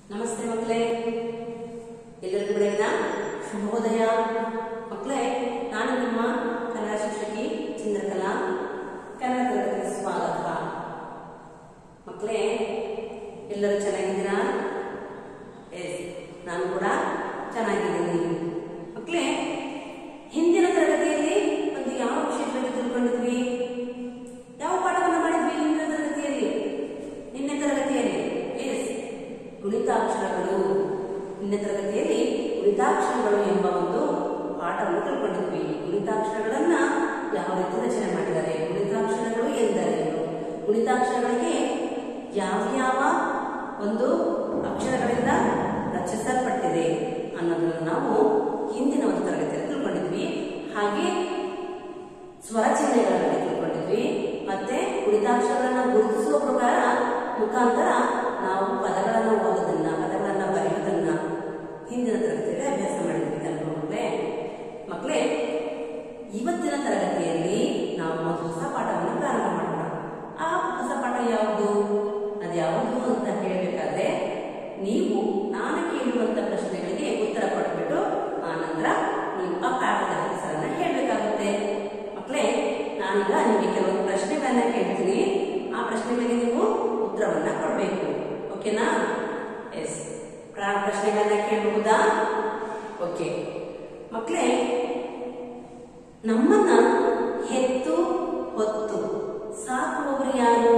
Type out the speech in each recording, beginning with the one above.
ನಮಸ್ತೆ ಮಕ್ಕಳೇ ಎಲ್ಲರಿಗೂ ಬೆಳಗಿನ ಶುಭೋದಯ ಮಕ್ಕಳೇ ನಾನು ನಿಮ್ಮ ಕನ್ನಡ ಶಿಕ್ಷಕಿ ಚಂದ್ರಕಲಾ ಕನ್ನಡ ತರಗತಿಗೆ ಸ್ವಾಗತ ಮಕ್ಕಳೇ ಎಲ್ಲರೂ ಚೆನ್ನಾಗಿದ್ದೀರಾ ಎಸ್ ನಾನು ಕೂಡ ಚೆನ್ನಾಗಿದ್ದೀನಿ ಮಕ್ಕಳೇ ಹಿಂದಿನ ತರಗತಿಯಲ್ಲಿ ಒಂದು ಯಾವ ವಿಷಯದ ಬಗ್ಗೆ ತಿಳ್ಕೊಂಡಿದ್ವಿ ಯಾವ ಪಾಠವನ್ನು ಮಾಡಿದ್ವಿ ಹಿಂದಿನ ತರಗತಿಯಲ್ಲಿ ನಿನ್ನೆ ತರಗತಿಯಲ್ಲಿ ಎಸ್ ಗುಣಿತಾಕ್ಷರಗಳು ನಿನ್ನೆ ತರಗತಿಯಲ್ಲಿ ಗುಣಿತಾಕ್ಷರಗಳು ಎಂಬ ಒಂದು ಪಾಠವನ್ನು ತಿಳ್ಕೊಂಡಿದ್ವಿ ಗುಣಿತಾಕ್ಷರಗಳನ್ನ ಯಾವ ರೀತಿ ರಚನೆ ಮಾಡಿದ್ದಾರೆ ಗುಣಿತಾಕ್ಷರಗಳು ಎಂದರೇನು ಗುಣಿತಾಕ್ಷರಗಳಿಗೆ ಯಾವ ಯಾವ ಒಂದು ಅಕ್ಷರಗಳಿಂದ ರಚಿಸಲ್ಪಟ್ಟಿದೆ ಅನ್ನೋದನ್ನು ನಾವು ಹಿಂದಿನ ಒಂದು ತರಗತಿಯಲ್ಲಿ ತಿಳ್ಕೊಂಡಿದ್ವಿ ಹಾಗೆ ಸ್ವರ ಚಿಹ್ನೆಗಳ ಬಗ್ಗೆ ತಿಳ್ಕೊಂಡಿದ್ವಿ ಮತ್ತೆ ಗುಣಿತಾಕ್ಷರಗಳನ್ನ ಗುರುತಿಸುವ ಪ್ರಕಾರ ಮುಖಾಂತರ ನಾವು ಪದಗಳನ್ನು ಓದೋದನ್ನ ಪದಗಳನ್ನ ಬರೆಯೋದನ್ನ ಹಿಂದಿನ ತರಗತಿಯಲ್ಲಿ ಅಭ್ಯಾಸ ಮಾಡಿದ್ವಿ ಅಲ್ವಾ ಮಕ್ಕಳೇ ಮಕ್ಕಳೇ ಇವತ್ತಿನ ತರಗತಿಯಲ್ಲಿ ನಾವು ಒಂದು ಹೊಸ ಪಾಠವನ್ನು ಪ್ರಾರಂಭ ಮಾಡೋಣ ಆ ಹೊಸ ಪಾಠ ಯಾವುದು ಅದ್ಯಾವುದು ಅಂತ ಹೇಳಬೇಕಾದ್ರೆ ನೀವು ನಾನು ಕೇಳುವಂತ ಪ್ರಶ್ನೆಗಳಿಗೆ ಉತ್ತರ ಕೊಟ್ಬಿಟ್ಟು ಆ ನಂತರ ನೀವು ಆ ಪಾಠದ ಹೆಸರನ್ನ ಹೇಳಬೇಕಾಗುತ್ತೆ ಮಕ್ಕಳೇ ನಾನೀಗ ನಿಮಗೆ ಕೆಲವೊಂದು ಪ್ರಶ್ನೆಗಳನ್ನ ಕೇಳ್ತೀನಿ ಆ ಪ್ರಶ್ನೆಗಳಿಗೆ ನೀವು ಉತ್ತರವನ್ನ ಕೊಡಬೇಕು ಓಕೆನಾ ಎಸ್ ಪ್ರಶ್ನೆಗಳನ್ನ ಕೇಳಬಹುದಾ ಓಕೆ ಮಕ್ಕಳೇ ನಮ್ಮನ್ನ ಹೆತ್ತು ಹೊತ್ತು ಸಾಕುವವರು ಯಾರು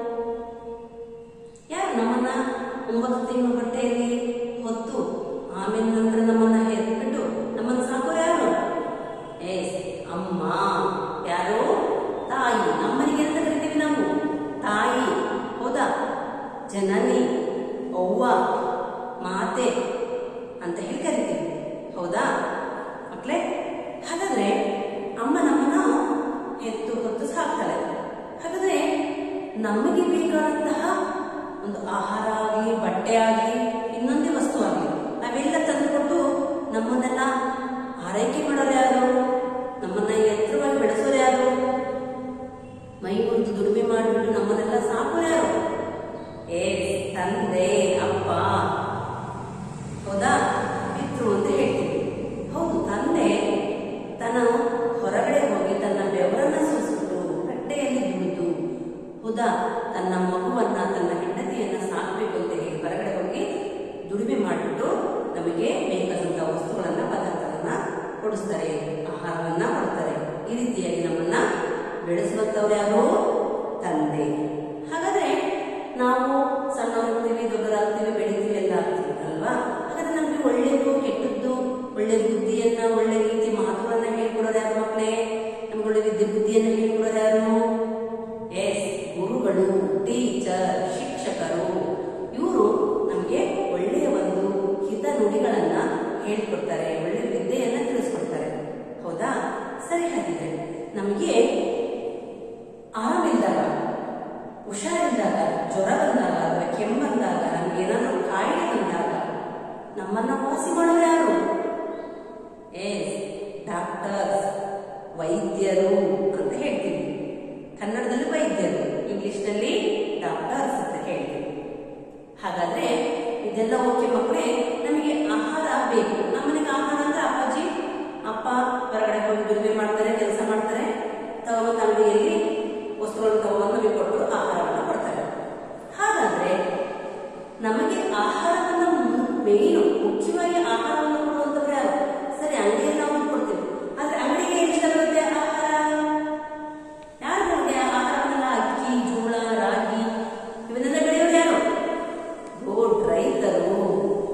ಯಾರು ನಮ್ಮನ್ನ ಒಂಬತ್ತು ತಿಂಗಳು ಹೊಟ್ಟೆಯಲ್ಲಿ ಹೊತ್ತು ಆಮೇಲೆ ನಂತರ ನಮ್ಮನ್ನ ಹೆತ್ಬಿಟ್ಟು ನಮ್ಮನ್ನ ಸಾಕೋರು ಯಾರು ಎಸ್ ಅಮ್ಮ ಯಾರು ತಾಯಿ ನಮ್ಮನಿಗೆ ಅಂತ ಕರಿತೀವಿ ನಾವು ತಾಯಿ ಹೌದಾ ಜನನಿ ಅವ್ವ ಮಾತೆ ಅಂತ ಹೇಳಿ ಕರಿತೀವಿ ಹೌದಾ ಮಕ್ಕಳೇ ಹಾಗಾದ್ರೆ ಅಮ್ಮ ನಮ್ಮನ್ನ ಹೆತ್ತು ಹೊತ್ತು ಸಾಕ್ತಾಳೆ ಹಾಗಾದ್ರೆ ನಮಗೆ ಬೇಕಾದಂತಹ ಒಂದು ಆಹಾರ ಆಗಲಿ ಬಟ್ಟೆ ಆಗಲಿ ಇನ್ನೊಂದೇ ವಸ್ತು ಆಗಲಿ ಅವೆಲ್ಲ ತಂದುಕೊಟ್ಟು ನಮ್ಮನ್ನೆಲ್ಲ ಆರೈಕೆ ಮಾಡೋರು ಯಾರು ನಮ್ಮನ್ನ ಎತ್ತರವಾಗಿ ಬೆಳೆಸೋರು ಯಾರು ಮೈ ಮುರಿದು ದುಡಿಮೆ ಮಾಡಿಬಿಟ್ಟು ನಮ್ಮನ್ನೆಲ್ಲ ಸಾಕೋರು ಯಾರು ಏ ತಂದೆ ಅಪ್ಪ ಹೌದಾ ಪಿತೃ ಅಂತ ಹೇಳ್ತೀವಿ ಹೌದು ತಂದೆ ತನ್ನ ಹೊರಗಡೆ ಹೋಗಿ ತನ್ನ ಬೆವರನ್ನ ಸುರಿಸ್ಬಿಟ್ಟು ಗಟ್ಟೆಯಲ್ಲಿ ದುಡಿದು ಹೌದಾ ತನ್ನ ಮಗುವನ್ನ ತನ್ನ ಹೆಂಡತಿಯನ್ನ ಸಾಕಬೇಕು ಅಂತ ಹೇಳಿ ಹೊರಗಡೆ ಹೋಗಿ ದುಡಿಮೆ ಮಾಡಿಬಿಟ್ಟು ನಮಗೆ ಬೇಕಾದಂತ ವಸ್ತುಗಳನ್ನ ಪದಾರ್ಥಗಳನ್ನ ಕೊಡಿಸ್ತಾರೆ ಆಹಾರವನ್ನ ಕೊಡ್ತಾರೆ ಈ ರೀತಿಯಾಗಿ ನಮ್ಮನ್ನ ಬೆಳೆಸುವಂತವ್ರು ಯಾರು ತಂದೆ ಹಾಗಾದ್ರೆ ನಾವು ಸಣ್ಣವರಿರ್ತೀವಿ ದೊಡ್ಡರಾಗ್ತೀವಿ ಬೆಳಿತೀವಿ ಎಲ್ಲ ಆಗ್ತೀವಿ ಅಲ್ವಾ ಹಾಗಾದ್ರೆ ನಮ್ಗೆ ಒಳ್ಳೇದು ಕೆಟ್ಟದ್ದು ಒಳ್ಳೆ ಬುದ್ಧಿಯನ್ನ ಒಳ್ಳೆ ರೀತಿ ಮಾತುಗಳನ್ನ ಹೇಳ್ಕೊಡೋರು ಯಾರು ಮಕ್ಕಳೇ ನಮ್ಗೆ ಒಳ್ಳೆ ವಿದ್ಯೆ ಬುದ್ಧಿಯನ್ನ ಹೇಳ್ಕೊಡೋರು ಯಾರು ಎಸ್ ಗುರುಗಳು ಟೀಚರ್ ಶಿಕ್ಷಕರು ಇವರು ನಮಗೆ ಒಳ್ಳೆಯ ಒಂದು ಹಿತ ನುಡಿಗಳನ್ನ ಹೇಳ್ಕೊಡ್ತಾರೆ ಒಳ್ಳೆ ವಿದ್ಯೆಯನ್ನ ತಿಳಿಸ್ಕೊಡ್ತಾರೆ ಹೌದಾ ಸರಿ ಹಾಗಿದ್ರೆ ನಮಗೆ ಆರಾಮಿದ್ದಾಗ ಹುಷಾರಿದ್ದಾಗ ಜ್ವರ ಬಂದಾಗ ಅಥವಾ ಕೆಮ್ಮು ಬಂದಾಗ ನಮ್ಗೆ ಏನಾದರೂ ಕಾಯಿಲೆ ಬಂದಾಗ ನಮ್ಮನ್ನ ವಾಸಿ ಮಾಡೋರು ಯಾರು ಎಸ್ ಡಾಕ್ಟರ್ಸ್ ವೈದ್ಯರು ಅಂತ ಹೇಳ್ತೀವಿ ಕನ್ನಡದಲ್ಲಿ ವೈದ್ಯರು ಇಂಗ್ಲಿಷ್ನಲ್ಲಿ ಡಾಕ್ಟರ್ಸ್ ಅಂತ ಹೇಳ್ತೀವಿ ಹಾಗಾದ್ರೆ ಇದೆಲ್ಲ ಓಕೆ ಮಕ್ಕಳೇ ನಮಗೆ ಆಹಾರ ಬೇಕು ನಮ್ಮನೆಗೆ ಆಹಾರ ಅಂದ್ರೆ ಅಪ್ಪಾಜಿ ಅಪ್ಪ ಹೊರಗಡೆ ಹೋಗಿ ದುಡಿಮೆ ಮಾಡ್ತಾರೆ ಕೆಲಸ ಮಾಡ್ತಾರೆ ತಗೊಂಡು ಅಂಗಡಿಯಲ್ಲಿ ವಸ್ತುಗಳನ್ನು ತಗೊಂಡು ನಮಗೆ ಕೊಟ್ಟು ಆಹಾರವನ್ನು ಕೊಡ್ತಾರೆ ಹಾಗಾದ್ರೆ ನಮಗೆ ಆಹಾರವನ್ನು ಮೇನು ಮುಖ್ಯವಾಗಿ ಆಹಾರವನ್ನು ಕೊಡುವಂತವ್ರು ಯಾರು ಸರಿ ಅಂಗಡಿಯಲ್ಲಿ ನಾವು ಕೊಡ್ತೀವಿ ಆದ್ರೆ ಅಂಗಡಿಗೆ ಎಷ್ಟು ಬರುತ್ತೆ ಆಹಾರ ಯಾರು ನಮಗೆ ಆಹಾರವನ್ನೆಲ್ಲ ಅಕ್ಕಿ ಜೋಳ ರಾಗಿ ಇವನ್ನೆಲ್ಲ ಬೆಳೆಯೋರು ಯಾರು ಗುಡ್ ರೈತರು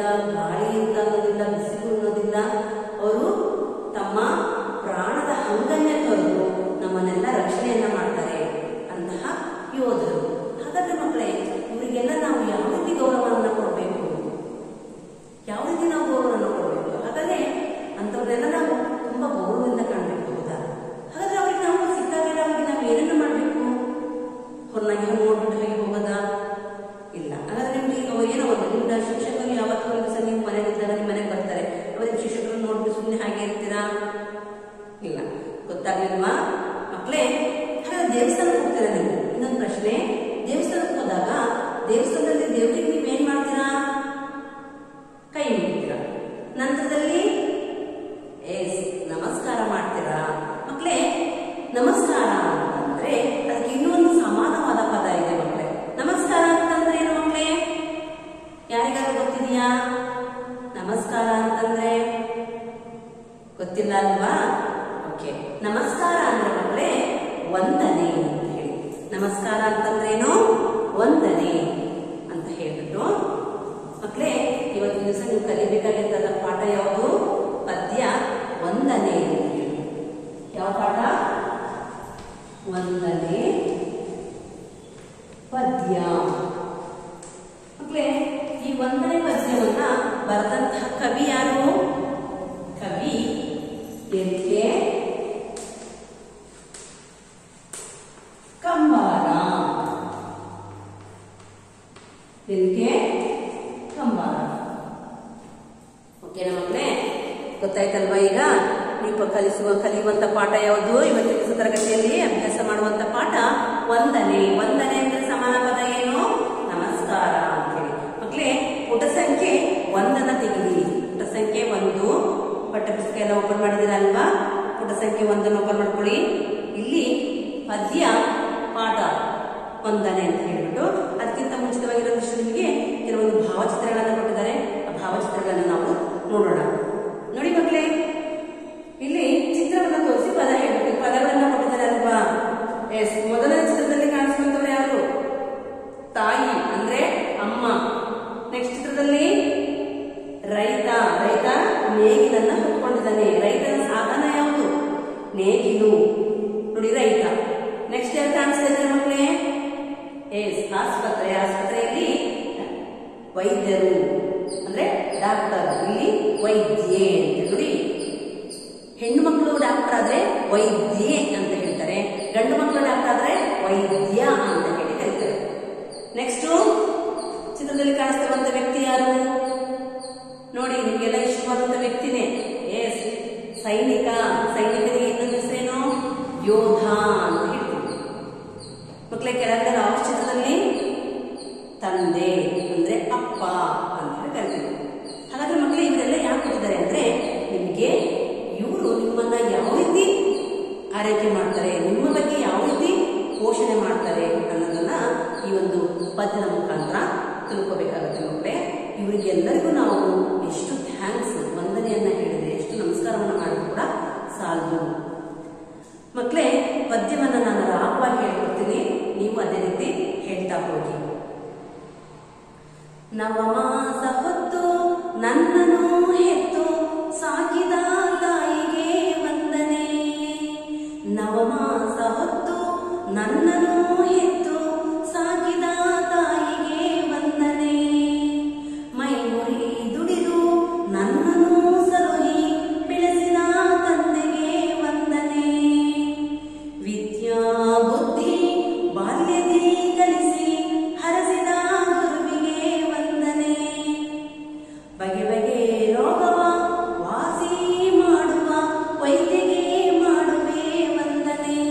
ಗಾಳಿ ಅಂತ ಅನ್ನೋದಿಲ್ಲ ಬಿಸಿಲು ಅನ್ನೋದಿಲ್ಲ ಅವರು ತಮ್ಮ ಪ್ರಾಣದ ಹಂಗನ್ನೇ ತೊರೆದು ನಮ್ಮನ್ನೆಲ್ಲ ರಕ್ಷಣೆಯನ್ನ ಮಾಡ್ತಾರೆ ಅಂತಹ ಯೋಧರು ಹಾಗಾದ್ರೆ ಮಕ್ಕಳೇ ಇವರಿಗೆಲ್ಲ ನಾವು ಯಾವ ರೀತಿ ಗೌರವವನ್ನು ಕೊಡಬೇಕು ಯಾವ ರೀತಿ ನಾವು ಗೌರವವನ್ನು ಕೊಡಬೇಕು ಹಾಗಾದ್ರೆ ಅಂಥವ್ರನ್ನೆಲ್ಲ ನಾವು ತುಂಬಾ ಗೌರವದಿಂದ ಕಾಣಬೇಕು ಹೌದಾ ಹಾಗಾದ್ರೆ ಅವ್ರಿಗೆ ನಾವು ಸಿಕ್ಕಾಗೆಲ್ಲ ಅವ್ರಿಗೆ ನಾವು ಏನನ್ನ ಮಾಡಬೇಕು ಹೊರನಾಗಿ ಹಂಗೆ ನೋಡ್ಬಿಟ್ಟು ಹಾಗೆ ಹೋಗೋದಾ ಇಲ್ಲ ಹಾಗಾದ್ರೆ ನಿಮ್ಗೆ ಈಗ ಏನೋ ಒಂದು ನಿಮ್ಮ ಶಿಕ್ಷಕರು ಯಾವತ್ತೂ ಒಂದು ದಿವಸ ನೀವು ಮನೆಗೆ ಇದ್ದಾಗ ನಿಮ್ಮ ಮನೆಗೆ ಬರ್ತಾರೆ ಅವ್ರಿಗೆ ಶಿಕ್ಷಕರನ್ನ ನೋಡ್ಬಿಟ್ಟು ಸುಮ್ಮನೆ ಹಾಗೆ ಇರ್ತೀರಾ ಇಲ್ಲ ಗೊತ್ತಾಗ್ಲಿಲ್ವಾ ಮಕ್ಕಳೇ ಹಾಗಾದ್ರೆ ದೇವಸ್ಥಾನಕ್ಕೆ ಹೋಗ್ತೀರಾ ನೀವು ಇನ್ನೊಂದು ಪ್ರಶ್ನೆ ದೇವಸ್ಥಾನಕ್ಕೆ ಹೋದಾಗ ದೇವಸ್ಥಾನದಲ್ಲಿ ದೇವರಿಗೆ ನೀವು ಏನ್ ಮಾಡ್ತೀರಾ ಕೈ ಮುಗಿತೀರಾ ನಂತರದಲ್ಲಿ ಎಸ್ ನಮಸ್ಕಾರ ಮಾಡ್ತೀರಾ ಮಕ್ಕಳೇ ನಮಸ್ಕಾರ ಅಂತಂದ್ರೆ ಅದಕ್ಕೆ ಇನ್ನೂ ಒಂದು ಸಮಾನವಾದ ಪದ ಇದೆ ಮಕ್ಕಳೇ ನಮಸ್ಕಾರ ಅಂತಂದ್ರೆ ಏನು ಮಕ್ಕಳೇ ಯಾರಿಗಾದ್ರೂ ಗೊತ್ತಿದೆಯಾ ನಮಸ್ಕಾರ ಅಂತಂದ್ರೆ ಗೊತ್ತಿಲ್ಲ ಅಲ್ವಾ ಓಕೆ ನಮಸ್ಕಾರ ಅಂದ್ರೆ ಮಕ್ಕಳೇ ವಂದನೆ ಅಂತ ಹೇಳಿ ನಮಸ್ಕಾರ ಅಂತಂದ್ರೇನು ವಂದನೆ ಅಂತ ಹೇಳ್ಬಿಟ್ಟು ಮಕ್ಕಳೇ ಇವತ್ತಿನ ದಿವಸ ನೀವು ಕಲಿಬೇಕಾಗಿದ್ದ ಪಾಠ ಯಾವುದು ಪದ್ಯ ವಂದನೆ ಅಂತ ಹೇಳಿ ಯಾವ ಪಾಠ ವಂದನೆ ಪದ್ಯ ಮಕ್ಕಳೇ ಈ ವಂದನೆ ಪದ್ಯವನ್ನ ಬರೆದಂತಹ ಕವಿ ಯಾರು ಕವಿ N K Kambara N K Kambara ಓಕೆನಾ ಮಕ್ಕಳೇ ಗೊತ್ತಾಯ್ತಲ್ವಾ ಈಗ ನೀವು ಕಲಿಸುವ ಕಲಿಯುವಂತ ಪಾಠ ಯಾವುದು ಇವತ್ತಿನ ದಿವಸ ತರಗತಿಯಲ್ಲಿ ಅಭ್ಯಾಸ ಮಾಡುವಂತ ಪಾಠ ವಂದನೆ ವಂದನೆ ಅಂದ್ರೆ ಸಮಾನ ಪದ ಏನು ನಮಸ್ಕಾರ ಅಂತ ಹೇಳಿ ಮಕ್ಕಳೇ ಪುಟ ಸಂಖ್ಯೆ ಒಂದನ್ನ ತೆಗಿರಿ ಪುಟ ಸಂಖ್ಯೆ ಒಂದು ಪಠ್ಯಪುಸ್ತಕ ಎಲ್ಲ ಓಪನ್ ಮಾಡಿದಿರ ಅಲ್ವಾ ಪುಟ ಸಂಖ್ಯೆ ಒಂದನ್ನು ಓಪನ್ ಮಾಡ್ಕೊಳ್ಳಿ ಇಲ್ಲಿ ಪದ್ಯ ಪಾಠ ವಂದನೆ ಅಂತ ಹೇಳ್ಬಿಟ್ಟು ಅದಕ್ಕಿಂತ ಮುಂಚಿತವಾಗಿರೋದಷ್ಟು ನಿಮಗೆ ಕೆಲವೊಂದು ಭಾವಚಿತ್ರಗಳನ್ನು ಕೊಟ್ಟಿದ್ದಾರೆ ಆ ಭಾವಚಿತ್ರಗಳನ್ನು ನಾವು ನೋಡೋಣ ನೋಡಿ ಮಕ್ಕಳೇ ಇಲ್ಲಿ ಚಿತ್ರವನ್ನು ತೋರಿಸಿ ಪದ ಹೇಳ್ಬೇಕು ಪದಗಳನ್ನ ಕೊಟ್ಟಿದ್ದಾರೆ ಅಲ್ವಾ ಎಸ್ ಮೊದಲನೇ ಚಿತ್ರದಲ್ಲಿ ಕಾಣಿಸುವಂತವ್ರು ಯಾರು ತಾಯಿ ಅಂದ್ರೆ ಅಮ್ಮ ನೆಕ್ಸ್ಟ್ ಚಿತ್ರದಲ್ಲಿ ರೈತ ರೈತ ನೇಗಿಲನ್ನ ಹೊತ್ಕೊಂಡಿದ್ದಾನೆ ರೈತನ ಸಾಧನ ಯಾವುದು ನೇಗಿಲು ನೋಡಿ ರೈತ ನೆಕ್ಸ್ಟ್ ಯಾರು ಕಾಣಿಸ್ತಾ ಇದ್ದಾರೆ ಮಕ್ಕಳೇ ಎಸ್ ಆಸ್ಪತ್ರೆ ಆಸ್ಪತ್ರೆಯಲ್ಲಿ ವೈದ್ಯರು ಅಂದ್ರೆ ಡಾಕ್ಟರ್ ಇಲ್ಲಿ ವೈದ್ಯೆ ಅಂತ ನೋಡಿ ಹೆಣ್ಣು ಮಕ್ಕಳು ಡಾಕ್ಟರ್ ಆದ್ರೆ ವೈದ್ಯೆ ಅಂತ ಹೇಳ್ತಾರೆ ಗಂಡು ಮಕ್ಕಳು ಡಾಕ್ಟರ್ ಆದ್ರೆ ವೈದ್ಯ ಅಂತ ಹೇಳಿ ಕರೀತಾರೆ ನೆಕ್ಸ್ಟ್ ಚಿತ್ರದಲ್ಲಿ ಕಾಣಿಸ್ತಿರುವಂತ ವ್ಯಕ್ತಿ ಯಾರು ನೋಡಿ ನಿಮ್ಗೆಲ್ಲ ಇಷ್ಟವಾದಂತ ವ್ಯಕ್ತಿನೇ ಎಸ್ ಸೈನಿಕ ಸೈನಿಕರಿಗೆ ಇನ್ನೊಂದು ಹೆಸರೇನು ಯೋಧ ಅಂತ ಹೇಳ್ತೀವಿ ಮಕ್ಕಳೇ ಕೆಳಗಡೆ ನಾವು ಚಿತ್ರದಲ್ಲಿ ತಂದೆ ಅಂದ್ರೆ ಅಪ್ಪ ಅಂತ ಹೇಳಿ ಕರಿತೀವಿ ಹಾಗಾದ್ರೆ ಮಕ್ಕಳು ಇವರೆಲ್ಲ ಯಾಕೆ ಕೊಟ್ಟಿದ್ದಾರೆ ಅಂದ್ರೆ ನಿಮಗೆ ಇವರು ನಿಮ್ಮನ್ನ ಯಾವ ರೀತಿ ಆರೈಕೆ ಮಾಡ್ತಾರೆ ನಿಮ್ಮ ಬಗ್ಗೆ ಯಾವ ರೀತಿ ಪೋಷಣೆ ಮಾಡ್ತಾರೆ ಅನ್ನೋದನ್ನ ಈ ಒಂದು ಪದ್ಯದ ಮುಖಾಂತರ ತಿಳ್ಕೋಬೇಕಾಗುತ್ತೆ ಮಕ್ಕಳೇ ಇವರಿಗೆಲ್ಲರಿಗೂ ನಾವು ಎಷ್ಟು ಥ್ಯಾಂಕ್ಸ್ ವಂದನೆಯನ್ನ ಹೇಳಿದ್ರೆ ಎಷ್ಟು ನಮಸ್ಕಾರವನ್ನ ಮಾಡಿದ್ರು ಕೂಡ ಸಾಲದು ಮಕ್ಕಳೇ ಪದ್ಯವನ್ನ ನಾನು ರಾಗವಾಗಿ ಹೇಳ್ಕೊಡ್ತೀನಿ ನೀವು ಅದೇ ರೀತಿ ಹೇಳ್ತಾ ಹೋಗಿ ನವಮಾಸ ಹೊತ್ತು ನನ್ನನ್ನು ಹೆತ್ತು ಸಾಕಿದ ತಾಯಿಗೆ ವಂದನೆ ನವಮಾಸ ಹೊತ್ತು ನನ್ನನ್ನು ಹೆತ್ತು ಸಾಕಿದ ತಾಯಿಗೆ ವಂದನೆ ಮೈ ಮುರಿ ದುಡಿದು ನನ್ನನ್ನು ಸಲುಹಿ ಬೆಳೆಸಿದ ತಂದೆಗೆ ವಂದನೆ ವಿದ್ಯಾ ಬುದ್ಧಿ ಬಾಲ್ಯದಿ ಕಲಿಸಿ ಹರಸಿದ ಗುರುವಿಗೆ ವಂದನೆ ಬಗೆ ಬಗೆ ರೋಗವ ವಾಸಿ ಮಾಡುವ ವೈದ್ಯಗೆ ಮಾಡುವೆ ವಂದನೆ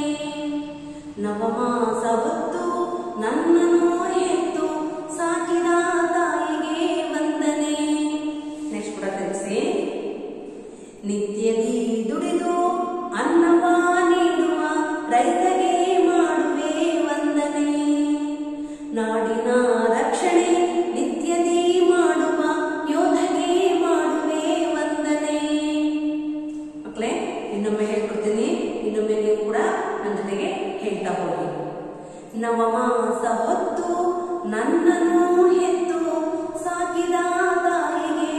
ನವಮಾಸ ಹೊತ್ತು ನನ್ನನ್ನು ಹೆತ್ತು ಸಾಕಿದ ತಾಯಿಗೆ ವಂದನೆ ನೆಕ್ಸ್ಟ್ ಕೂಡ ತಿಳಿಸಿ ನಿತ್ಯದಿ ದುಡಿದು ಅನ್ನವ ನೀಡುವ ರೈತಗೆ ಮಾಡುವೆ ವಂದನೆ ನಾಡಿನ ರಕ್ಷಣೆ ನಿತ್ಯದಿ ಮಾಡುವ ಯೋಧಗೆ ಮಾಡುವೆ ವಂದನೆ ಮಕ್ಕಳೇ ಇನ್ನೊಮ್ಮೆ ಹೇಳ್ಕೊಡ್ತೀನಿ ಇನ್ನೊಮ್ಮೆ ನೀವು ಕೂಡ ನನ್ನ ಜೊತೆಗೆ ಹೇಳ್ತಾ ಹೋಗಿ ನವಮಾಸ ಹೊತ್ತು ನನ್ನನ್ನು ಹೆತ್ತು ಸಾಕಿದ ತಾಯಿಗೆ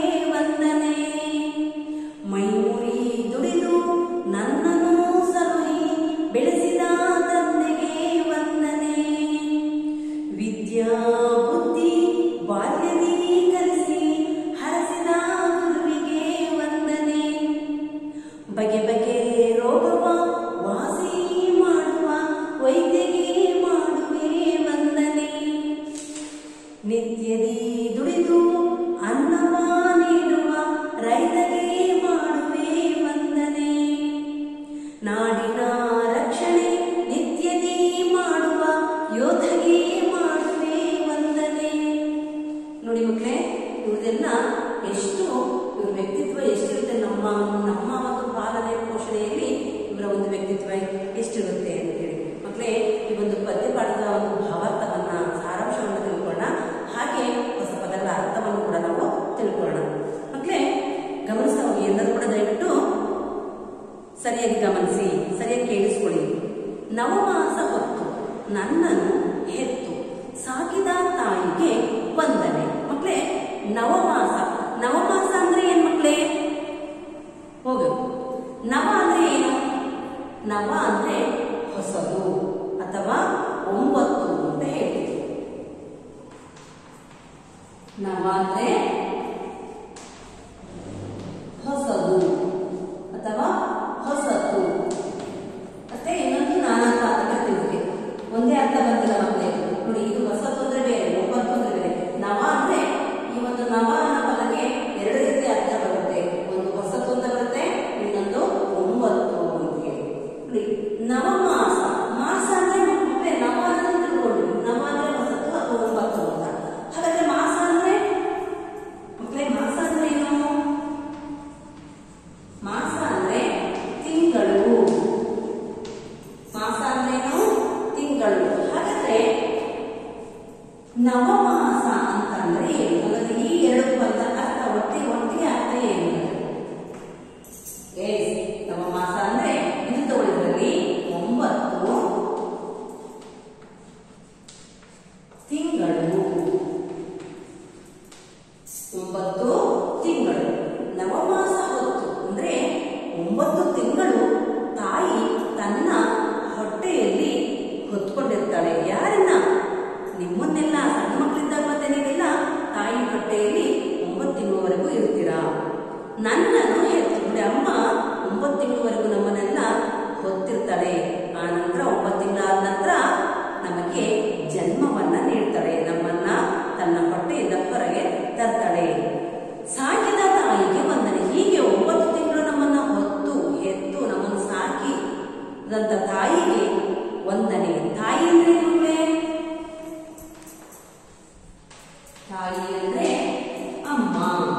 ನಿತ್ಯದಿ ದುಡಿದು ಅನ್ನವ ನೀಡುವ ರೈತಗೆ ಮಾಡುವೆ ವಂದನೆ ನಾಡಿನ ರಕ್ಷಣೆ ನಿತ್ಯದಿ ಮಾಡುವ ಯೋಧಗೆ ಮಾಡುವೆ ವಂದನೆ ನೋಡಿ ಮಕ್ಕಳೇ ಇವ್ರದೆಲ್ಲ ಎಷ್ಟು ಇವ್ರ ವ್ಯಕ್ತಿತ್ವ ಎಷ್ಟಿರುತ್ತೆ ನಮ್ಮ ನಮ್ಮ ಒಂದು ಪಾಲನೆ ಪೋಷಣೆಯಲ್ಲಿ ಇವರ ಒಂದು ವ್ಯಕ್ತಿತ್ವ ಎಷ್ಟಿರುತ್ತೆ ಅಂತೇಳಿ ಮಕ್ಕಳೇ ಈ ಒಂದು ಪದ್ಯ ಪಾಠದ ಒಂದು ಭಾವಾರ್ಥವನ್ನ ಸಾರಾಂಶವನ್ನು ತಿಳ್ಕೊಳ್ಳೋಣ ಹಾಗೆ ಹೊಸ ಪದಗಳ ಅರ್ಥವನ್ನು ಕೂಡ ನಾವು ತಿಳ್ಕೊಳ್ಳೋಣ ಮಕ್ಕಳೇ ಗಮನಿಸ್ತಾ ಹೋಗಿ ಎಲ್ಲರೂ ಕೂಡ ದಯವಿಟ್ಟು ಸರಿಯಾಗಿ ಗಮನಿಸಿ ಸರಿಯಾಗಿ ಕೇಳಿಸ್ಕೊಳ್ಳಿ ನವಮಾಸ ಹೊತ್ತು ನನ್ನನ್ನು ಹೆತ್ತು ಸಾಕಿದ ತಾಯಿಗೆ ವಂದನೆ ಮಕ್ಕಳೇ ನವಮಾಸ ನವಮಾಸ ಅಂದ್ರೆ ಏನ್ ಮಕ್ಕಳೇ ಹೋಗು ನವ ಅಂದ್ರೆ ಏನು ನವ ಅಂದ್ರೆ ಹೊಸದು ಅಥವಾ ಒಂಬತ್ತು ಅಂತ ಹೇಳ್ತೀವಿ ನವ ಅಂದ್ರೆ ಹೊಸದು ಅಥವಾ ಹೊಸತು ಮತ್ತೆ ಇನ್ನೊಂದು ನಾನಾರ್ಥ ಅಂತ ಕರಿತೀವಿ ಒಂದೇ ಅರ್ಥ ಬಂದಿಲ್ಲ ಮಕ್ಕಳೇ ನೋಡಿ ಇದು ಹೊಸತು ಅಂದ್ರೆ ಬೇರೆ ಒಂಬತ್ತು ಅಂದ್ರೆ ಬೇರೆ ನವ ಅಂದ್ರೆ ಈ ಒಂದು ನವ ಅನ್ನೋ ಪದಕ್ಕೆ ಎರಡು ರೀತಿ ಅರ್ಥ ಬರುತ್ತೆ ಒಂದು ಹೊಸತು ಅಂತ ಬರುತ್ತೆ ಇನ್ನೊಂದು ಒಂಬತ್ತು ಅಂತ ಹೇಳಿ ನೋಡಿ ನವಮಾಸ ಮಾಸ ಅಂದ್ರೆ ಮಕ್ಕಳೇ ನವ ಅಂದ್ರೆ ತಿಳ್ಕೊಂಡು ನವ ಅಂದ್ರೆ ಹೊಸತು ಅಥವಾ ಒಂಬತ್ತು ಅಂತ ಹಾಗಾದ್ರೆ ಮಾಸ ಅಂದ್ರೆ ಮಕ್ಕಳೇ ಮಾಸ ಅಂದ್ರೆ ಏನು ಮಾಸ ಅಂದ್ರೆ ತಿಂಗಳು ಮಾಸ ಅಂದ್ರೇನು ತಿಂಗಳು ಹಾಗಾದ್ರೆ ನವಮಾಸ ಅಂತ ಅಂದ್ರೆ ಏನು ಹಾಗಾದ್ರೆ ಈ ಎರಡು ಪದ ಅರ್ಥ ಒಟ್ಟಿಗೆ ಒಟ್ಟಿಗೆ ಅರ್ಥ ಏನು ಎಸ್ ನವಮಾಸ ಅಂದ್ರೆ ಇದು ತಗೊಳ್ಳಿದ್ರಲ್ಲಿ ಒಂಬತ್ತು ತಿಂಗಳು ಒಂಬತ್ತು ತಿಂಗಳು ನವಮಾಸ ಹೊತ್ತು ಅಂದ್ರೆ ಒಂಬತ್ತು ತಿಂಗಳು ತಾಯಿ ತನ್ನ ಹೊಟ್ಟೆಯಲ್ಲಿ ಹೊತ್ಕೊಂಡಿರ್ತಾಳೆ ಯಾರನ್ನ ನಿಮ್ಮನ್ನೆಲ್ಲ ಸಣ್ಣ ಮಕ್ಕಳಿದ್ದಾಗ ಮತ್ತೆ ನೀವೆಲ್ಲ ತಾಯಿ ಹೊಟ್ಟೆಯಲ್ಲಿ ಒಂಬತ್ತು ತಿಂಗಳವರೆಗೂ ಇರ್ತೀರಾ ನನ್ನನ್ನು ಹೆತ್ತು ನೋಡಿ ಅಮ್ಮ ಒಂಬತ್ತು ತಿಂಗಳವರೆಗೂ ನಮ್ಮನ್ನೆಲ್ಲ ಹೊತ್ತಿರ್ತಾಳೆ ಆ ನಂತರ ಒಂಬತ್ತು ತಿಂಗಳಾದ ನಂತರ ನಮಗೆ ಜನ್ಮವನ್ನ ನೀಡ್ತಾಳೆ ನಮ್ಮನ್ನ ತನ್ನ ಹೊಟ್ಟೆಯಿಂದ ಹೊರಗೆ ತರ್ತಾಳೆ ಸಾಕಿದ ತಾಯಿಗೆ ವಂದನೆ ಹೀಗೆ ಒಂಬತ್ತು ತಿಂಗಳು ನಮ್ಮನ್ನ ಹೊತ್ತು ಹೆತ್ತು ನಮ್ಮನ್ನು ಸಾಕಿ ದಂತ ತಾಯಿಗೆ ವಂದನೆ ತಾಯಿ ಅಂದ್ರೆ ಏನು ಮಕ್ಕಳೇ? ತಾಯಿ ಅಂದ್ರೆ ಅಮ್ಮ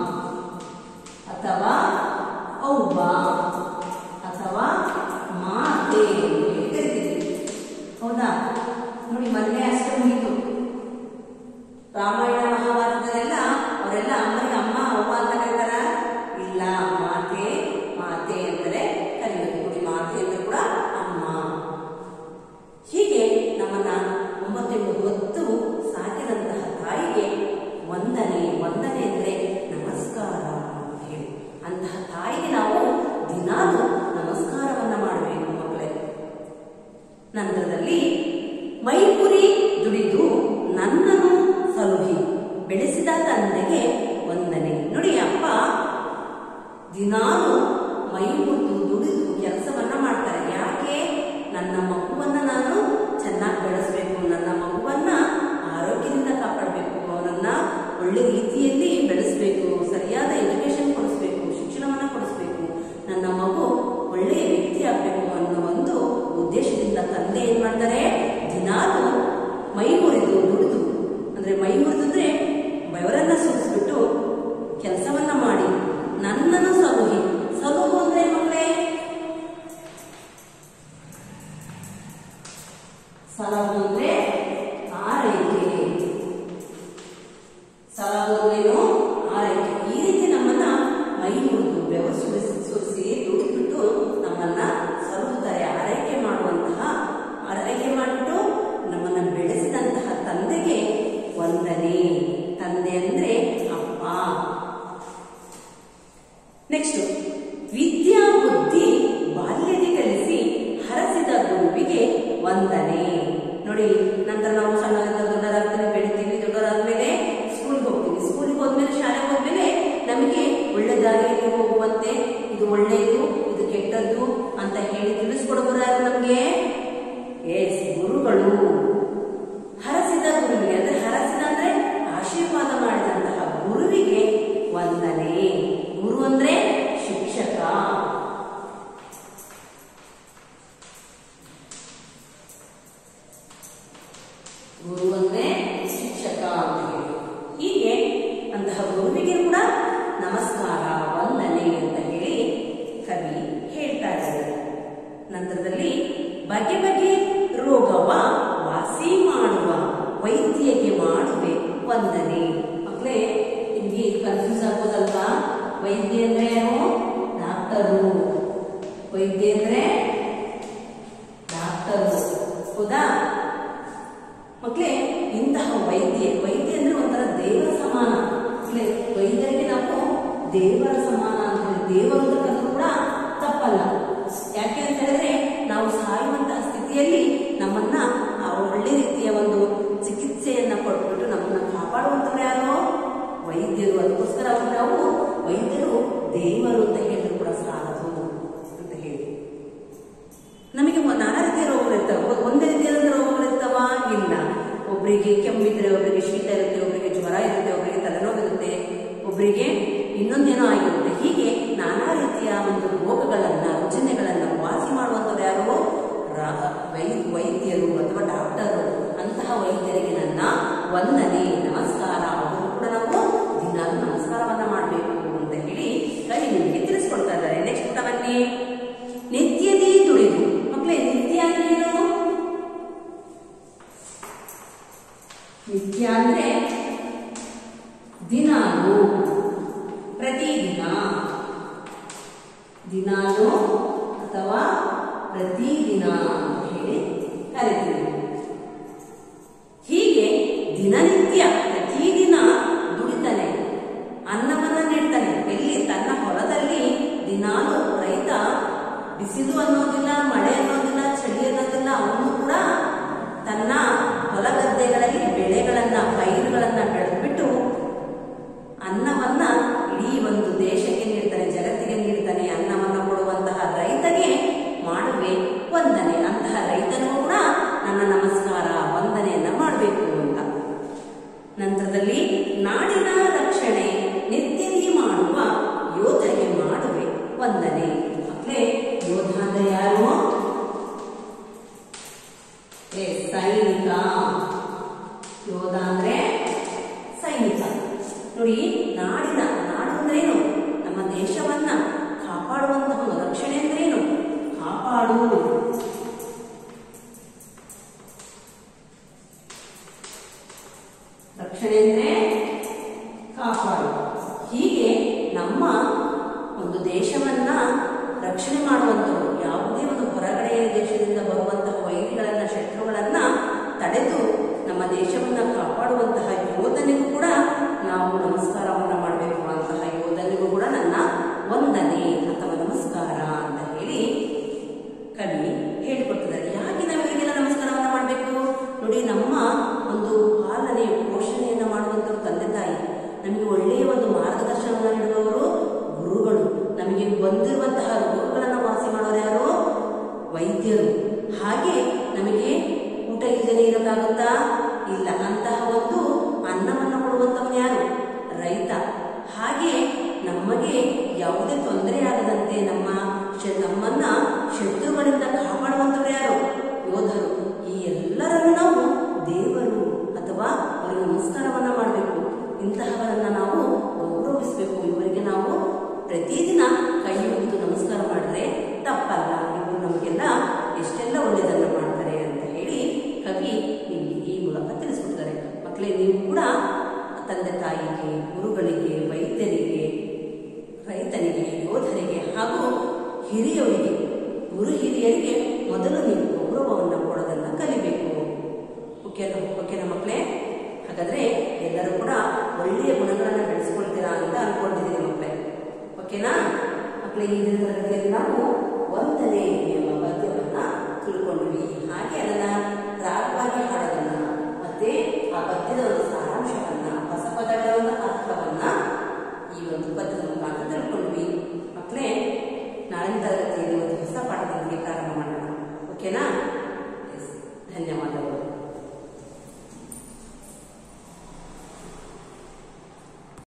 ಅಥವಾ ಅವ್ವ ಅಥವಾ ಮಾತೆ ಅಂತ ಹೇಳಿ ಕರಿತೀವಿ ಹೌದಾ ನೋಡಿ ಮೊನ್ನೆ ಅಷ್ಟೇ ಮುಗೀತು ರಾಮಾಯಣ ಮಹಾಭಾರತದಲ್ಲೆಲ್ಲ ಅವರೆಲ್ಲ ಅಮ್ಮನಿಗೆ ಅಮ್ಮ ಅವ್ವ ಅಂತ ಕರೀತಾರ ಇಲ್ಲ ಮಾತೆ ಮಾತೆ ಅಂದರೆ ಕರೆಯೋದು ನೋಡಿ ಮಾತೆ ಅಂದ್ರೆ ಕೂಡ ಅಮ್ಮ ಹೀಗೆ ನಮ್ಮನ್ನ ಒಂಬತ್ತೆಂಟು ಹೊತ್ತು ಸಾಕಿದಂತಹ ತಾಯಿಗೆ ವಂದನೆ ವಂದನೆ ಅಂದ್ರೆ ನಮಸ್ಕಾರ ಅಂತ ಹೇಳಿ ಅಂತಹ ತಾಯಿಗೆ ನಾವು ದಿನಾಲು ನಮಸ್ಕಾರವನ್ನ ಮಾಡಬೇಕು ಮಕ್ಕಳೇ ನಂತರದಲ್ಲಿ ಮೈಪುರಿ ದುಡಿದು ನನ್ನನ್ನು ಸಲುಹಿ ಬೆಳೆಸಿದ ತಂದೆಗೆ ವಂದನೆ ನೋಡಿ ಅಪ್ಪ ದಿನಾಲು ಮೈ ಮುರಿದು ದುಡಿದು ಕೆಲಸವನ್ನ ಮಾಡ್ತಾರೆ ಯಾಕೆ ನನ್ನ ಮಗುವನ್ನ ನಾನು ಚೆನ್ನಾಗಿ ಬೆಳೆಸಬೇಕು ನನ್ನ ಮಗುವನ್ನ ಆರೋಗ್ಯದಿಂದ ಕಾಪಾಡಬೇಕು ಅವನನ್ನ ಒಳ್ಳೆ ರೀತಿಯಲ್ಲಿ ಬೆಳೆಸಬೇಕು ಸರಿಯಾದ ಎಜುಕೇಶನ್ ಕೊಡಿಸ್ಬೇಕು ಶಿಕ್ಷಣವನ್ನ ಕೊಡಿಸ್ಬೇಕು ನನ್ನ ಮಗು ಒಳ್ಳೆಯ ವ್ಯಕ್ತಿ ಆಗ್ಬೇಕು ಅನ್ನೋ ಒಂದು ಉದ್ದೇಶದಿಂದ ತಂದೆ ಏನ್ ಮಾಡ್ತಾರೆ ದಿನಾಲು ಮೈ ಮುರಿದು ದುಡಿದು ಅಂದ್ರೆ ಮೈ ಮುರಿದ್ರೆ ಬೆವರನ್ನ ಸುರಿಸ್ಬಿಟ್ಟು ಕೆಲಸವನ್ನ ಮಾಡಿ ನನ್ನನ್ನು ಸಲುಹಿ ಸಲುಹು ಅಂದ್ರೆ ಮಕ್ಕಳೇ ಸಲಹು ಅಂದ್ರೆ ಆರೈಕೆ ಸಲಹು ಅಂದ್ರೇನು ಆರೈಕೆ ಈ ರೀತಿ ನಮ್ಮನ್ನ ಮೈ ಮುರಿದು ಬೆವರು ಸುರಿಸಿ ಸುರಿಸಿ ದುಡಿದ್ಬಿಟ್ಟು ನಮ್ಮನ್ನ ಸಲಹುತ್ತಾರೆ ಆರೈಕೆ ಮಾಡುವಂತಹ ಆರೈಕೆ ಮಾಡಿಬಿಟ್ಟು ನಮ್ಮನ್ನ ಬೆಳೆಸಿದಂತಹ ತಂದೆಗೆ ವಂದನೆ ತಂದೆ ಅಂದ್ರೆ ಅಪ್ಪ ನೆಕ್ಸ್ಟ್ ವಿದ್ಯಾ ಬುದ್ಧಿ ಬಾಲ್ಯದಿ ಕಲಿಸಿ ಹರಸಿದ ಗುರುವಿಗೆ ವಂದನೆ ನೋಡಿ ನಂತರ ನಾವು ಸಣ್ಣದಿಂದ ದೊಡ್ಡರಾಗ್ತಾರೆ ಬೆಳಿತೀವಿ ದೊಡ್ಡರಾದ್ಮೇಲೆ ಸ್ಕೂಲ್ಗೆ ಹೋಗ್ತೀವಿ ಸ್ಕೂಲ್ಗೆ ಹೋದ್ಮೇಲೆ ಶಾಲೆಗೆ ಹೋದ್ಮೇಲೆ ನಮಗೆ ಒಳ್ಳೆ ದಾರಿಯಲ್ಲಿ ಹೋಗುವಂತೆ ಇದು ಒಳ್ಳೆಯದು ಇದು ಕೆಟ್ಟದ್ದು ಅಂತ ಹೇಳಿ ತಿಳಿಸ್ಕೊಡೋರು ಯಾರು ನಮಗೆ ಎಸ್ ಗುರುಗಳು ಹರಸಿದ ಗುರುವಿಗೆ ಅಂದ್ರೆ ಹರಸಿದ ಅಂದ್ರೆ ಗುರು ಅಂದ್ರೆ ಶಿಕ್ಷಕ ಅಂತ ಹೇಳಿ ಹೀಗೆ ಅಂತಹ ಗುರುವಿಗೆ ಕೂಡ ನಮಸ್ಕಾರ ವಂದನೆ ಅಂತ ಹೇಳಿ ಕವಿ ಹೇಳ್ತಾ ಇದ್ದಾರೆ ನಂತರದಲ್ಲಿ ಬಗೆ ಬಗೆ ರೋಗವ ವಾಸಿ ಮಾಡುವ ವೈದ್ಯಗೆ ಮಾಡುವೆ ವಂದನೆ ಮಕ್ಕಳೇ ನಿಮ್ಗೆ ಕನ್ಫ್ಯೂಸ್ ಆಗ್ಬೋದಲ್ವಾ ವೈದ್ಯ ಅಂದ್ರೆ ಏನು ಡಾಕ್ಟರು ವೈದ್ಯ ಅಂದ್ರೆ ಡಾಕ್ಟರು ಹೌದಾ ಮಕ್ಕಳೇ ಇಂತಹ ವೈದ್ಯ ವೈದ್ಯ ಅಂದ್ರೆ ಒಂಥರ ದೇವರ ಸಮಾನ ಮಕ್ಕಳೇ ವೈದ್ಯರಿಗೆ ನಾವು ದೇವರ ಸಮಾನ ಅಂತ ಹೇಳಿ ದೇವರು ಅಂತ ಕರೆದ್ರು ಕೂಡ ತಪ್ಪಲ್ಲ ಯಾಕೆ ಅಂತ ಹೇಳಿದ್ರೆ ನಾವು ಸಾಯುವಂತಹ ಸ್ಥಿತಿಯಲ್ಲಿ ನಮ್ಮನ್ನ ಆ ಒಳ್ಳೆ ರೀತಿಯ ಒಂದು ಚಿಕಿತ್ಸೆಯನ್ನ ಕೊಟ್ಬಿಟ್ಟು ನಮ್ಮನ್ನ ಕಾಪಾಡುವಂತವ್ರು ಯಾರು ವೈದ್ಯರು ಅದಕ್ಕೋಸ್ಕರ ಅವ್ರು ನಾವು ವೈದ್ಯರು ದೇವರು ಅಂತ ಹೇಳಿದ್ರು ಕೂಡ ಸಾಲದು ಅಂತ ಹೇಳಿ ನಮಗೆ ಮ- ನಾನಾ ರೀತಿಯ ರೋಗಗಳಿರ್ತವೆ ಒ- ಒಂದೇ ರೀತಿಯಾದ ರೋಗಗಳಿರ್ತಾವ ಇಲ್ಲ ಒಬ್ಬರಿಗೆ ಕೆಮ್ಮಿದ್ರೆ ಒಬ್ಬರಿಗೆ ಶೀತ ಇರುತ್ತೆ ಒಬ್ಬರಿಗೆ ಜ್ವರ ಇರುತ್ತೆ ಒಬ್ಬರಿಗೆ ತಲೆನೋವು ಇರುತ್ತೆ ಒಬ್ಬರಿಗೆ ಇನ್ನೊಂದೇನೋ ಆಗಿರುತ್ತೆ ಹೀಗೆ ನಾನಾ ರೀತಿಯ ಒಂದು ರೋಗಗಳನ್ನ ರುಜಿನಗಳನ್ನ ವಾಸಿ ಮಾಡುವಂಥವ್ರು ಯಾರು ರಾ- ವೈ- ವೈದ್ಯರು ಅಥವಾ ಡಾಕ್ಟರು ಅಂತಹ ವೈದ್ಯರಿಗೆ ನನ್ನ ವಂದನೆ ನಮಸ್ಕಾರ ಅವರು ಕೂಡ ನಾವು ದಿನಾಲು ನಮಸ್ಕಾರವನ್ನ ಮಾಡಬೇಕು ಅಂತ ಹೇಳಿ ಕವಿ ನಿಮಗೆ ತಿಳಿಸ್ಕೊಡ್ತಾ ಇದ್ದಾರೆ ನೆಕ್ಸ್ಟ್ ಪುಟ ಬನ್ನಿ ನಿತ್ಯದಿ ದುಡಿದು ಮಕ್ಕಳೇ ನಿತ್ಯ ಅಂದ್ರೆ ಏನು ನಿತ್ಯ ಅಂದ್ರೆ ದಿನಾಲು ಪ್ರತಿದಿನ ದಿನಾಲು ಅಥವಾ ಪ್ರತಿದಿನ ಅಂತ ಹೇಳಿ ಕರಿತೀವಿ ಹೀಗೆ ದಿನನಿತ್ಯ ಪ್ರತಿದಿನ ದುಡಿತಾನೆ ಅನ್ನವನ್ನ ನೀಡ್ತಾನೆ ಎಲ್ಲಿ ತನ್ನ ಹೊಲದಲ್ಲಿ ದಿನಾಲು ರೈತ ಬಿಸಿಲು ಅನ್ನೋದಿಲ್ಲ ಮಳೆ ಅನ್ನೋದಿಲ್ಲ ಚಳಿ ಅನ್ನೋದಿಲ್ಲ ಅವನು ಕೂಡ ತನ್ನ ಹೊಲ ಗದ್ದೆಗಳಲ್ಲಿ ಬೆಳೆಗಳನ್ನ ಪೈರುಗಳನ್ನ ಬೆಳೆದ್ಬಿಟ್ಟು ಅನ್ನವನ್ನ ಇಡೀ ಒಂದು ದೇಶಕ್ಕೆ ನೀಡ್ತಾನೆ ಜಗತ್ತಿಗೆ ನೀಡ್ತಾನೆ ಅನ್ನವನ್ನ ಕೊಡುವಂತಹ ರೈತಗೆ ಮಾಡುವೆ ವಂದನೆ ಅಂತಹ ರೈತನೂ ಕೂಡ ನನ್ನ ನಮಸ್ಕಾರ ವಂದನೆಯನ್ನ ಮಾಡಬೇಕು ಅಂತ ನಂತರದಲ್ಲಿ ನಾಡಿನ ರಕ್ಷಣೆ ನಿತ್ಯದಿ ಮಾಡುವ ಯೋಧರಿಗೆ ಮಾಡುವೆ ವಂದನೆ ಮಕ್ಕಳೇ ಯೋಧ ಅಂದ್ರೆ ಯಾರು ಏ ಸೈನಿಕ ಯೋಧ ಅಂದ್ರೆ ಸೈನಿಕ ನೋಡಿ ನಾಡಿನ ನಾಡು ಅಂದ್ರೇನು ನಮ್ಮ ದೇಶವನ್ನ ಕಾಪಾಡುವಂತಹ ರಕ್ಷಣೆ ಅಂದ್ರೇನು ಕಾಪಾಡು ರಕ್ಷಣೆ ಅಂದ್ರೆ ಕಾಪಾಡು ಹೀಗೆ ನಮ್ಮ ಒಂದು ದೇಶವನ್ನ ರಕ್ಷಣೆ ಮಾಡುವಂಥವ್ರು ಯಾವುದೇ ಒಂದು ಹೊರಗಡೆಯ ದೇಶದಿಂದ ಬರುವಂತಹ ವೈರಿಗಳನ್ನ ಶತ್ರುಗಳನ್ನ ತಡೆದು ನಮ್ಮ ದೇಶವನ್ನ ಕಾಪಾಡುವಂತಹ ಯೋಧನಿಗೂ ಕೂಡ ನಾವು ನಮಸ್ಕಾರವನ್ನ ಮಾಡಬೇಕು ಅಂತಹ ಯೋಧನಿಗೂ ಕೂಡ ನನ್ನ ವಂದನೆ ಅಥವಾ ನಮಸ್ಕಾರ ಅಂತ ಹೇಳಿ ಕವಿ ಹೇಳಿಕೊಡ್ತಿದ್ದಾರೆ ಯಾಕೆ ನಾವು ಹೀಗೆಲ್ಲ ನಮಸ್ಕಾರವನ್ನ ಮಾಡಬೇಕು ನೋಡಿ ನಮ್ಮ ಒಂದು ಪಾಲನೆ ಪೋಷಣೆಯನ್ನ ಮಾಡುವಂಥವ್ರು ತಂದೆ ತಾಯಿ ನಮಗೆ ಒಳ್ಳೆಯ ಒಂದು ಮಾರ್ಗದರ್ಶನವನ್ನು ನೀಡುವವರು ಗುರುಗಳು ನಮಗೆ ಬಂದಿರುವಂತಹ ರೋಗಗಳನ್ನು ವಾಸಿ ಮಾಡೋರು ಯಾರು ವೈದ್ಯರು ಹಾಗೆ ನಮಗೆ ಊಟ ಇಲ್ಲದೆ ಇರೋಕ್ಕಾಗುತ್ತಾ ಇಲ್ಲ ಅಂತಹ ಒಂದು ಅನ್ನವನ್ನು ಕೊಡುವಂತವನು ಯಾರು ರೈತ ಹಾಗೆ ನಮಗೆ ಯಾವುದೇ ತೊಂದರೆ ಆಗದಂತೆ ನಮ್ಮ ಶ- ನಮ್ಮನ್ನ ಶತ್ರುಗಳಿಂದ ಕಾಪಾಡುವಂತವ್ರು ಯಾರು ಯೋಧರು ಈ ಎಲ್ಲರನ್ನು ನಾವು ದೇವರು ಅಥವಾ ಅವರಿಗೆ ನಮಸ್ಕಾರವನ್ನ ಮಾಡಬೇಕು ಇಂತಹವರನ್ನ ನಾವು ಗೌರವಿಸಬೇಕು ಇವರಿಗೆ ನಾವು ಪ್ರತಿದಿನ ಕೈ ಮುಗಿದು ನಮಸ್ಕಾರ ಮಾಡಿದ್ರೆ ತಪ್ಪಲ್ಲ ಇವರು ನಮಗೆಲ್ಲ ಎಷ್ಟೆಲ್ಲ ಒಳ್ಳೆಯದನ್ನ ಮಾಡ್ತಾರೆ ಅಂತ ಹೇಳಿ ಕವಿ ನಿಮಗೆ ಈ ಮೂಲಕ ತಿಳಿಸ್ಕೊಡ್ತಾರೆ ಮಕ್ಕಳೇ ನೀವು ಕೂಡ ತಂದೆ ತಾಯಿಗೆ ಗುರುಗಳಿಗೆ ವೈದ್ಯರಿಗೆ ರೈತನಿಗೆ ಯೋಧರಿಗೆ ಹಾಗೂ ಹಿರಿಯವರಿಗೆ ಗುರು ಹಿರಿಯರಿಗೆ ಮೊದಲು ನೀವು ಗೌರವವನ್ನು ಕೊಡೋದನ್ನ ಕಲಿಬೇಕು ಓಕೆನಾ ಓಕೆನಾ ಮಕ್ಕಳೇ ಹಾಗಾದ್ರೆ ಎಲ್ಲರೂ ಕೂಡ ಒಳ್ಳೆಯ ಗುಣಗಳನ್ನು ಬೆಳೆಸ್ಕೊಳ್ತೀರಾ ಅಂತ ಅನ್ಕೊಂಡಿದ್ದೀನಿ ಮಕ್ಕಳೇ ಓಕೆನಾ ಮಕ್ಕಳೇ ಈ ದಿನ ತರಗತಿಯಲ್ಲಿ ನಾವು ವಂದನೆ ಎಂಬ ಪದ್ಯವನ್ನ ತಿಳ್ಕೊಂಡ್ವಿ ಹಾಗೆ ಅದನ್ನ ರಾಗವಾಗಿ ಹಾಡೋದನ್ನ ಮತ್ತೆ ಆ ಪದ್ಯದ ಒಂದು